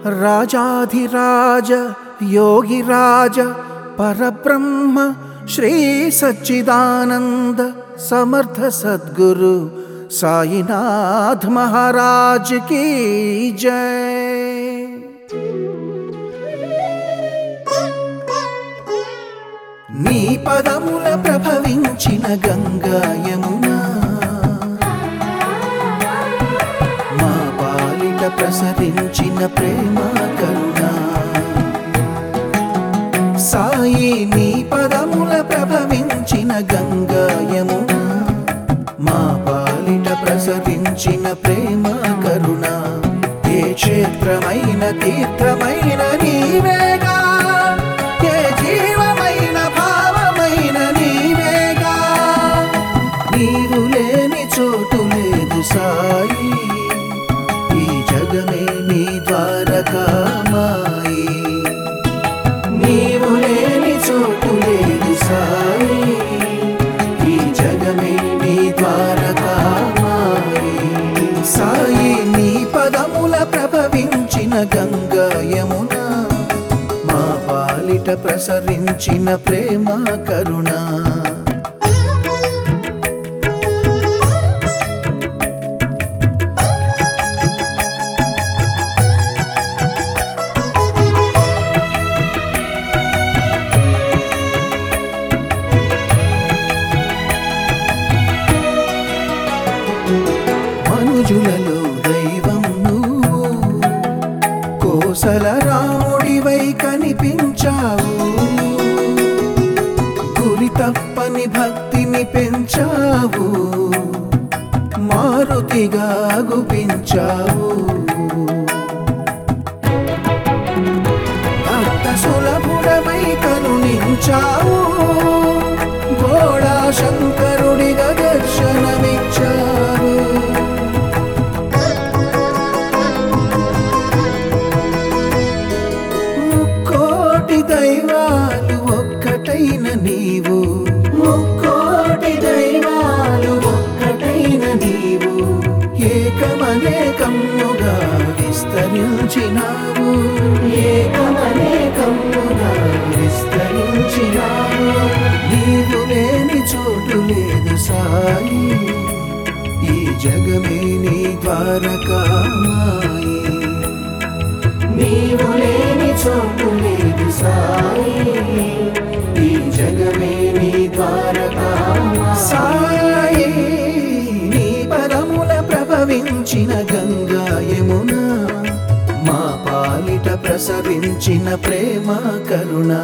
రాజాధిరాజ యోగిరాజ పరబ్రహ్మ శ్రీ సచ్చిదానంద సమర్థ సద్గురు సాయినాథ్ మహారాజ్ కీ జై నీ పదముల ప్రభవించిన గంగా యమున మా పాలిట ప్రసరించిన ప్రేమ కరుణ సాయి నీ పదముల ప్రభవించిన గంగా యమున మా పాలిట ప్రసరించిన ప్రేమ కరుణ ఏ క్షేత్రమైన తీర్థమైన నీవేగా ఏ జీవమైన భావమైన నీవేగా నీవు లేని చోటు లేదు సాయి ఈ జగమే నీ ద్వారకామాయి నీవు లేని చోటు లేదు సాయి ఈ జగమే నీ ద్వారకామాయి సాయి నీ పదముల ప్రభవించిన గంగా యమున మా పాలిట ప్రసరించిన ప్రేమ కరుణ మనుజులలో దైవం నువ్వు కోసల రాముడివై కనిపించావు గురి తప్పని భక్తిని పెంచావు మారుతిగా గుపించావు భక్త సులభుడమై కరుణించావు గోడా శంకరుడిగా దర్శనమిచ్చావు ముక్కోటి దైవాలు ఒక్కటైన నీవు ముక్కోటి దైవాలు ఒక్కటైన నీవు ఏకమనేకముగా విస్తరించినావు ఏకమనేకముగా విస్తరించినావు నీవు లేని చోటు లేదు సాయి ఈ జగమే నీ ద్వారకామాయి నీవు లేని చోటు లేదు సాయి ఈ జగమే నీ ద్వారకామాయి సాయి నీ పదముల ప్రభవించిన గంగా యమున మా పాలిట ప్రసరించిన ప్రేమ కరుణ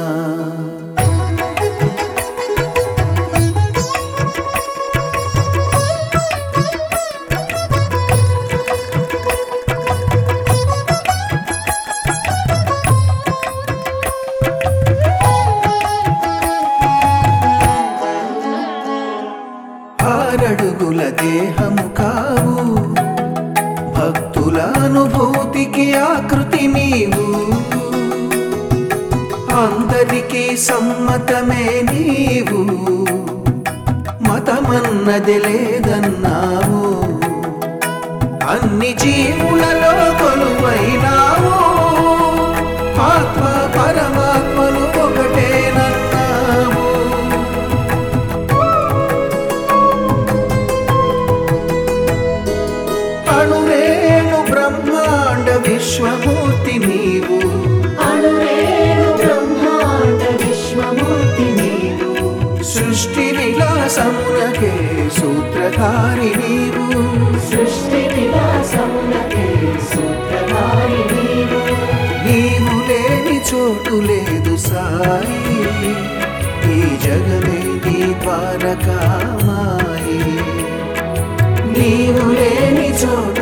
ఆరడుగుల దేహము కావు భక్తుల అనుభూతికి ఆకృతి నీవు అందరికీ సమ్మతమే నీవు మతమన్నది లేదన్నావు అన్ని జీవులలో కొలువైనావు ఆత్మ పరమాత్మలు ఒకటేనన్నావు అణురేణు బ్రహ్మాండ విశ్వమూర్తి నీవు అణురేణు బ్రహ్మాండ విశ్వమూర్తి నీవు సృష్టి విలాసమునకే సూత్రధారి నీవు సృష్టి విలాసమునకే సూత్రధారి నీవు నీవు లేని చోటు లేదు సాయి ఈ జగమే నీ ద్వారకామాయి నీవు లేని చోటు